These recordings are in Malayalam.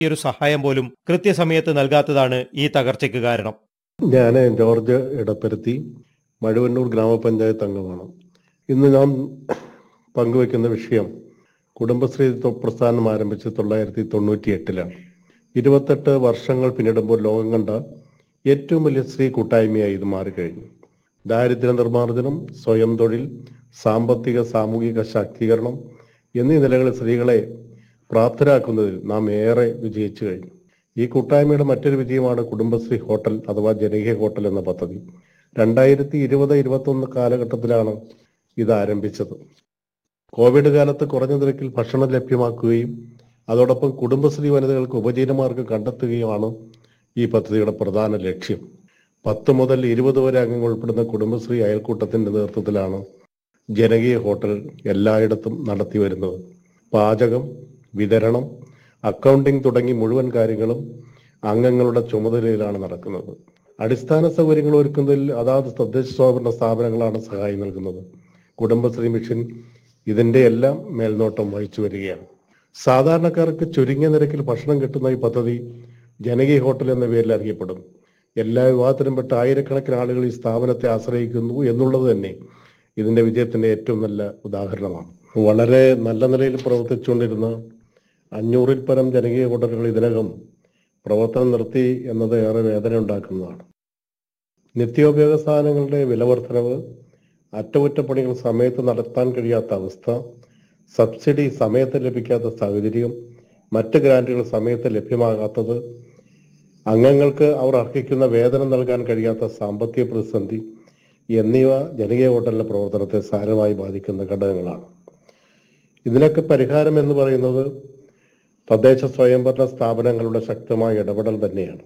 ഒരു സഹായം പോലും കൃത്യസമയത്ത് നൽകാത്തതാണ് ഈ തകർച്ചയ്ക്ക് കാരണം ഞാൻ ജോർജ് ഇടപ്പരുത്തി മഴുവന്നൂർ ഗ്രാമപഞ്ചായത്ത് അംഗമാണ് ഇന്ന് ഞാൻ പങ്കുവയ്ക്കുന്ന വിഷയം കുടുംബശ്രീ തൊ- പ്രസ്ഥാനം ആരംഭിച്ചത് തൊള്ളായിരത്തി തൊണ്ണൂറ്റി എട്ടിലാണ് ഇരുപത്തെട്ട് വർഷങ്ങൾ പിന്നിടുമ്പോൾ ലോകം കണ്ട ഏറ്റവും വലിയ സ്ത്രീ കൂട്ടായ്മയായി ഇത് മാറിക്കഴിഞ്ഞു ദാരിദ്ര്യ നിർമ്മാർജ്ജനം സ്വയം തൊഴിൽ സാമ്പത്തിക സാമൂഹിക ശാക്തീകരണം എന്നീ നിലകളിൽ സ്ത്രീകളെ പ്രാപ്തരാക്കുന്നതിൽ നാം ഏറെ വിജയിച്ചു കഴിഞ്ഞു ഈ കൂട്ടായ്മയുടെ മറ്റൊരു വിജയമാണ് കുടുംബശ്രീ ഹോട്ടൽ അഥവാ ജനകീയ ഹോട്ടൽ എന്ന പദ്ധതി രണ്ടായിരത്തി ഇരുപത് ഇരുപത്തൊന്ന് കാലഘട്ടത്തിലാണ് ഇത് ആരംഭിച്ചത് കോവിഡ് കാലത്ത് കുറഞ്ഞ നിരക്കിൽ ഭക്ഷണം ലഭ്യമാക്കുകയും അതോടൊപ്പം കുടുംബശ്രീ വനിതകൾക്ക് ഉപജീവനമാർഗം കണ്ടെത്തുകയുമാണ് ഈ പദ്ധതിയുടെ പ്രധാന ലക്ഷ്യം പത്ത് മുതൽ ഇരുപത് വരെ അംഗങ്ങൾ ഉൾപ്പെടുന്ന കുടുംബശ്രീ അയൽക്കൂട്ടത്തിന്റെ നേതൃത്വത്തിലാണ് ജനകീയ ഹോട്ടൽ എല്ലായിടത്തും നടത്തി വരുന്നത് പാചകം വിതരണം അക്കൗണ്ടിംഗ് തുടങ്ങി മുഴുവൻ കാര്യങ്ങളും അംഗങ്ങളുടെ ചുമതലയിലാണ് നടക്കുന്നത് അടിസ്ഥാന സൗകര്യങ്ങൾ ഒരുക്കുന്നതിൽ അതാത് തദ്ദേശ സ്വയംഭരണ സ്ഥാപനങ്ങളാണ് സഹായം നൽകുന്നത് കുടുംബശ്രീ മിഷൻ ഇതിന്റെ എല്ലാം മേൽനോട്ടം വഹിച്ചു വരികയാണ് സാധാരണക്കാർക്ക് ചുരുങ്ങിയ നിരക്കിൽ ഭക്ഷണം കിട്ടുന്ന ഈ പദ്ധതി ജനകീയ ഹോട്ടൽ എന്ന പേരിൽ അറിയപ്പെടുന്നു എല്ലാ വിഭാഗത്തിലും പെട്ട ആയിരക്കണക്കിന് ആളുകൾ ഈ സ്ഥാപനത്തെ ആശ്രയിക്കുന്നു എന്നുള്ളത് തന്നെ ഇതിന്റെ വിജയത്തിന്റെ ഏറ്റവും നല്ല ഉദാഹരണമാണ് വളരെ നല്ല നിലയിൽ പ്രവർത്തിച്ചുകൊണ്ടിരുന്ന അഞ്ഞൂറിൽ പരം ജനകീയ ഹോട്ടലുകൾ ഇതിനകം പ്രവർത്തനം നിർത്തി എന്നത് ഏറെ വേദന ഉണ്ടാക്കുന്നതാണ് നിത്യോപയോഗ സാധനങ്ങളുടെ വിലവർദ്ധനവ് അറ്റകുറ്റപ്പണികൾ സമയത്ത് നടത്താൻ കഴിയാത്ത അവസ്ഥ സബ്സിഡി സമയത്ത് ലഭിക്കാത്ത സാഹചര്യം മറ്റ് ഗ്രാന്റുകൾ സമയത്ത് ലഭ്യമാകാത്തത് അംഗങ്ങൾക്ക് അവർ അർഹിക്കുന്ന വേതനം നൽകാൻ കഴിയാത്ത സാമ്പത്തിക പ്രതിസന്ധി എന്നിവ ജനകീയ ഹോട്ടലിന്റെ പ്രവർത്തനത്തെ സാരമായി ബാധിക്കുന്ന ഘടകങ്ങളാണ് ഇതിനൊക്കെ പരിഹാരം എന്ന് പറയുന്നത് തദ്ദേശ സ്വയംഭരണ സ്ഥാപനങ്ങളുടെ ശക്തമായ ഇടപെടൽ തന്നെയാണ്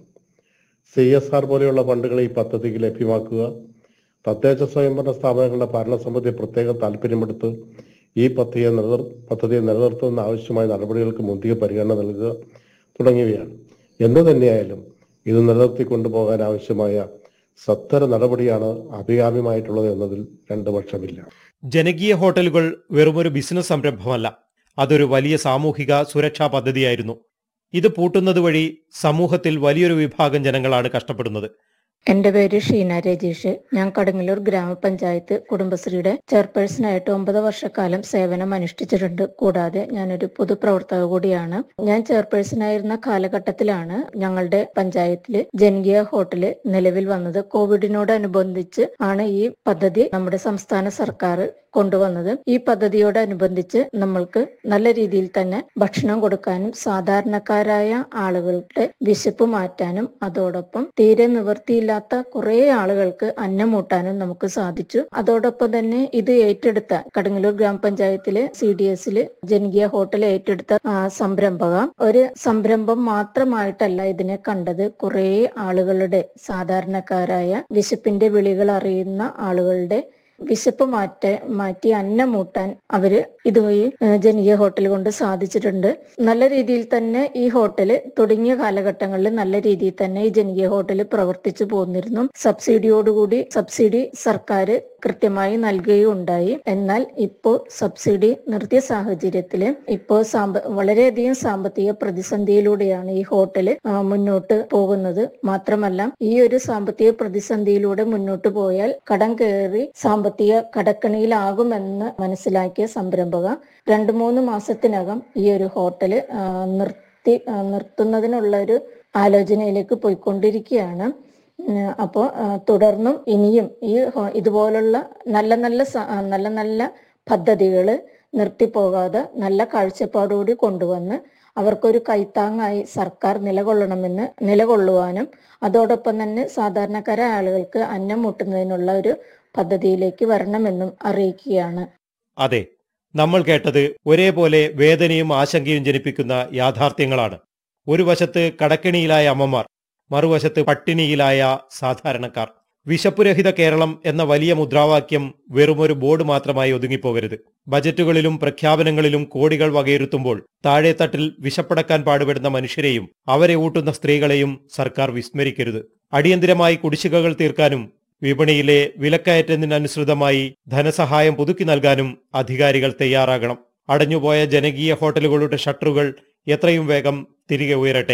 സി എസ് ആർ പോലെയുള്ള ഫണ്ടുകൾ ഈ പദ്ധതിക്ക് ലഭ്യമാക്കുക തദ്ദേശ സ്വയംഭരണ സ്ഥാപനങ്ങളുടെ ഭരണസമിതി പ്രത്യേക താല്പര്യമെടുത്ത് ഈ പദ്ധതിയെ നിലനിർ പദ്ധതിയെ നിലനിർത്തുന്ന ആവശ്യമായ നടപടികൾക്ക് മുന്തിയ പരിഗണന നൽകുക തുടങ്ങിയവയാണ് എന്തു തന്നെയായാലും ഇത് നിലനിർത്തി കൊണ്ടുപോകാൻ ആവശ്യമായ സത്തര നടപടിയാണ് അഭികാമ്യമായിട്ടുള്ളത് എന്നതിൽ രണ്ട് പക്ഷമില്ല ജനകീയ ഹോട്ടലുകൾ വെറുമൊരു ബിസിനസ് സംരംഭമല്ല അതൊരു വലിയ സാമൂഹിക സുരക്ഷാ പദ്ധതിയായിരുന്നു ഇത് പൂട്ടുന്നത് വഴി സമൂഹത്തിൽ വലിയൊരു വിഭാഗം ജനങ്ങളാണ് കഷ്ടപ്പെടുന്നത് എന്റെ പേര് ഷീന രജീഷ് ഞാൻ കടുങ്ങല്ലൂർ ഗ്രാമപഞ്ചായത്ത് കുടുംബശ്രീയുടെ ചെയർപേഴ്സണായിട്ട് ഒമ്പത് വർഷക്കാലം സേവനം അനുഷ്ഠിച്ചിട്ടുണ്ട് കൂടാതെ ഞാനൊരു പൊതുപ്രവർത്തക കൂടിയാണ് ഞാൻ ചെയർപേഴ്സണായിരുന്ന കാലഘട്ടത്തിലാണ് ഞങ്ങളുടെ പഞ്ചായത്തില് ജനകീയ ഹോട്ടല് നിലവിൽ വന്നത് കോവിഡിനോടനുബന്ധിച്ച് ആണ് ഈ പദ്ധതി നമ്മുടെ സംസ്ഥാന സർക്കാർ കൊണ്ടുവന്നത് ഈ പദ്ധതിയോടനുബന്ധിച്ച് നമ്മൾക്ക് നല്ല രീതിയിൽ തന്നെ ഭക്ഷണം കൊടുക്കാനും സാധാരണക്കാരായ ആളുകളുടെ വിശപ്പ് മാറ്റാനും അതോടൊപ്പം തീരെ നിവൃത്തിയില്ലാത്ത കുറെ ആളുകൾക്ക് അന്നമൂട്ടാനും നമുക്ക് സാധിച്ചു അതോടൊപ്പം തന്നെ ഇത് ഏറ്റെടുത്ത കടങ്ങല്ലൂർ ഗ്രാമപഞ്ചായത്തിലെ സി ഡി എസില് ജനകീയ ഹോട്ടൽ ഏറ്റെടുത്ത ആ, സംരംഭക ഒരു സംരംഭം മാത്രമായിട്ടല്ല ഇതിനെ കണ്ടത് കുറെ ആളുകളുടെ സാധാരണക്കാരായ വിശപ്പിന്റെ വിളികൾ അറിയുന്ന ആളുകളുടെ വിശപ്പ് മാറ്റ മാറ്റി അന്നം മൂട്ടാൻ അവര് ഇതുവഴി ഏഹ്, ജനകീയ ഹോട്ടൽ കൊണ്ട് സാധിച്ചിട്ടുണ്ട് നല്ല രീതിയിൽ തന്നെ ഈ ഹോട്ടല് തുടങ്ങിയ കാലഘട്ടങ്ങളിൽ നല്ല രീതിയിൽ തന്നെ ഈ ജനകീയ ഹോട്ടൽ പ്രവർത്തിച്ചു പോന്നിരുന്നു സബ്സിഡിയോടുകൂടി സബ്സിഡി സർക്കാർ കൃത്യമായി നൽകുകയും ഉണ്ടായി എന്നാൽ ഇപ്പോ സബ്സിഡി നിർത്തിയ സാഹചര്യത്തില് ഇപ്പോ സാമ്പ വളരെയധികം സാമ്പത്തിക പ്രതിസന്ധിയിലൂടെയാണ് ഈ ഹോട്ടല് ആ, മുന്നോട്ട് പോകുന്നത് മാത്രമല്ല ഈ ഒരു സാമ്പത്തിക പ്രതിസന്ധിയിലൂടെ മുന്നോട്ട് പോയാൽ കടം കയറി സാമ്പത്തിക കടക്കണിയിലാകുമെന്ന് മനസ്സിലാക്കിയ സംരംഭക രണ്ടു മൂന്ന് മാസത്തിനകം ഈ ഒരു ഹോട്ടല് ആ, നിർത്തി ആ, നിർത്തുന്നതിനുള്ള ഒരു ആലോചനയിലേക്ക് പോയിക്കൊണ്ടിരിക്കുകയാണ് ഉം, അപ്പോ ആ, തുടർന്നും ഇനിയും ഈ ഹോ- ഇതുപോലുള്ള നല്ല നല്ല സ- ആ, നല്ല നല്ല പദ്ധതികൾ നിർത്തിപ്പോകാതെ നല്ല കാഴ്ചപ്പാടോടി കൊണ്ടുവന്ന് അവർക്കൊരു കൈത്താങ്ങായി സർക്കാർ നിലകൊള്ളണമെന്ന് നിലകൊള്ളുവാനും അതോടൊപ്പം തന്നെ സാധാരണക്കാരായ ആളുകൾക്ക് അന്നം മുട്ടുന്നതിനുള്ള ഒരു പദ്ധതിയിലേക്ക് വരണമെന്നും അറിയിക്കുകയാണ് അതെ നമ്മൾ കേട്ടത് ഒരേപോലെ വേദനയും ആശങ്കയും ജനിപ്പിക്കുന്ന യാഥാർത്ഥ്യങ്ങളാണ് ഒരു വശത്ത് കടക്കിണിയിലായ അമ്മമാർ മറുവശത്ത് പട്ടിണിയിലായ സാധാരണക്കാർ വിശപ്പുരഹിത കേരളം എന്ന വലിയ മുദ്രാവാക്യം വെറുമൊരു ബോർഡ് മാത്രമായി ഒതുങ്ങിപ്പോകരുത് ബജറ്റുകളിലും പ്രഖ്യാപനങ്ങളിലും കോടികൾ വകയിരുത്തുമ്പോൾ താഴെത്തട്ടിൽ വിശപ്പടക്കാൻ പാടുപെടുന്ന മനുഷ്യരെയും അവരെ ഊട്ടുന്ന സ്ത്രീകളെയും സർക്കാർ വിസ്മരിക്കരുത് അടിയന്തിരമായി കുടിശ്ശികകൾ തീർക്കാനും വിപണിയിലെ വിലക്കയറ്റത്തിനനുസൃതമായി ധനസഹായം പുതുക്കി നൽകാനും അധികാരികൾ തയ്യാറാകണം അടഞ്ഞുപോയ ജനകീയ ഹോട്ടലുകളുടെ ഷട്ടറുകൾ എത്രയും വേഗം തിരികെ ഉയരട്ടെ